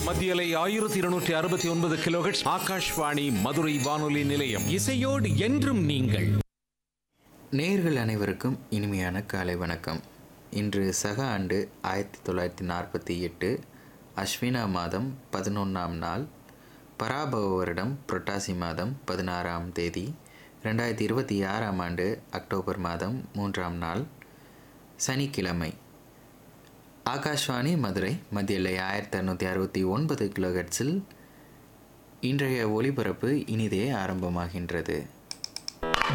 மத்தியலை ஆயிரத்தி இருநூற்றி அறுபத்தி ஒன்பது கிலோஹெட்ஸ் ஆகாஷ்வாணி மதுரை வானொலி நிலையம் இசையோடு என்றும் நீங்கள் நேயர்கள் அனைவருக்கும் இனிமையான காலை வணக்கம் இன்று சக ஆண்டு ஆயிரத்தி தொள்ளாயிரத்தி நாற்பத்தி எட்டு அஸ்வினா மாதம் பதினொன்றாம் நாள் பராபவ வருடம் புரட்டாசி மாதம் பதினாறாம் தேதி ரெண்டாயிரத்தி இருபத்தி ஆறாம் ஆண்டு அக்டோபர் மாதம் மூன்றாம் நாள் சனிக்கிழமை ஆகாஷ்வாணி மதுரை மத்தியில் ஆயிரத்தி அறுநூற்றி அறுபத்தி ஒன்பது கிலோஹெட்ஸில் இன்றைய ஒளிபரப்பு இனிதே ஆரம்பமாகின்றது